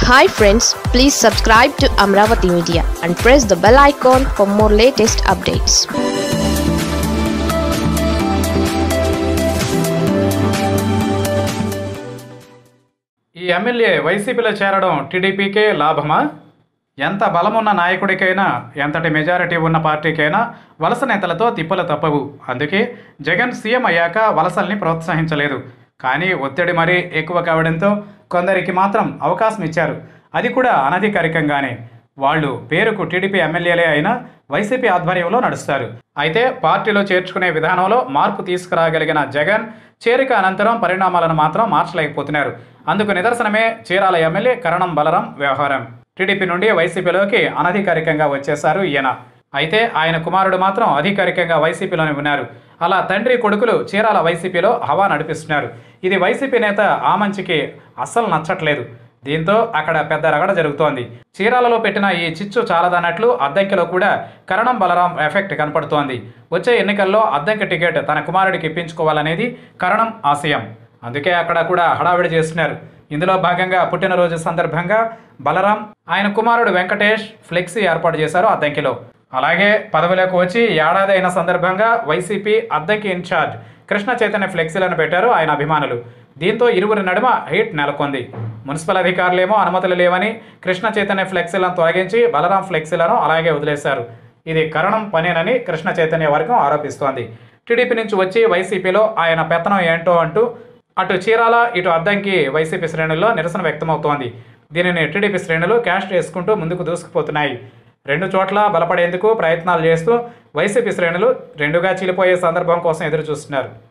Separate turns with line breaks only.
hi friends please subscribe to Amaravati media and press the bell icon for more latest updates
ఈ MLA వైసీపీలో చేరడం టీడీపీకే లాభమా ఎంత బలమున్న నాయకుడికైనా ఎంతటి మెజారిటీ ఉన్న పార్టీకైనా వలస నేతలతో తిప్పలు తప్పవు అందుకే జగన్ సీఎం అయ్యాక వలసల్ని ప్రోత్సహించలేదు కానీ ఒత్తిడి మరీ ఎక్కువ కావడంతో కొందరికి మాత్రం అవకాశం ఇచ్చారు అది కూడా అనధికారికంగానే వాళ్ళు పేరుకు టీడీపీ ఎమ్మెల్యేలే అయినా వైసీపీ ఆధ్వర్యంలో నడుస్తారు అయితే పార్టీలో చేర్చుకునే విధానంలో మార్పు తీసుకురాగలిగిన జగన్ చేరిక అనంతరం పరిణామాలను మాత్రం మార్చలేకపోతున్నారు అందుకు నిదర్శనమే చీరాల ఎమ్మెల్యే కరణం బలరాం వ్యవహారం టీడీపీ నుండి వైసీపీలోకి అనధికారికంగా వచ్చేశారు ఈయన అయితే ఆయన కుమారుడు మాత్రం అధికారికంగా వైసీపీలోనే ఉన్నారు అలా తండ్రి కొడుకులు చీరాల వైసీపీలో హవా నడిపిస్తున్నారు ఇది వైసీపీ నేత ఆమంచికి అస్సలు నచ్చట్లేదు దీంతో అక్కడ పెద్ద రగడ జరుగుతోంది చీరాలలో పెట్టిన ఈ చిచ్చు చాలదన్నట్లు అద్దంకిలో కూడా కరణం బలరాం ఎఫెక్ట్ కనపడుతోంది వచ్చే ఎన్నికల్లో అద్దంకి టికెట్ తన కుమారుడికి ఇప్పించుకోవాలనేది కరణం ఆశయం అందుకే అక్కడ కూడా హడావిడి చేస్తున్నారు ఇందులో భాగంగా పుట్టినరోజు సందర్భంగా బలరాం ఆయన కుమారుడు వెంకటేష్ ఫ్లెక్సీ ఏర్పాటు చేశారు అద్దంకిలో అలాగే పదవిలోకి వచ్చి ఏడాది అయిన సందర్భంగా వైసీపీ అద్దంకి ఇన్ఛార్జ్ కృష్ణ చైతన్య ఫ్లెక్సీలను పెట్టారు ఆయన అభిమానులు దీంతో ఇరువురి నడుమ హీట్ నెలకొంది మున్సిపల్ అధికారులేమో అనుమతులు లేవని కృష్ణ చైతన్య ఫ్లెక్సీలను తొలగించి బలరాం ఫ్లెక్సీలను అలాగే వదిలేశారు ఇది కరణం పనేనని కృష్ణ చైతన్య వర్గం ఆరోపిస్తోంది టీడీపీ నుంచి వచ్చి వైసీపీలో ఆయన పెత్తనం ఏంటో అంటూ అటు చీరాల ఇటు అద్దంకి వైసీపీ శ్రేణుల్లో నిరసన వ్యక్తమవుతోంది దీనిని టీడీపీ శ్రేణులు క్యాష్ చేసుకుంటూ ముందుకు దూసుకుపోతున్నాయి రెండు చోట్ల బలపడేందుకు ప్రయత్నాలు చేస్తూ వైసీపీ శ్రేణులు రెండుగా చీలిపోయే సందర్భం కోసం ఎదురు చూస్తున్నారు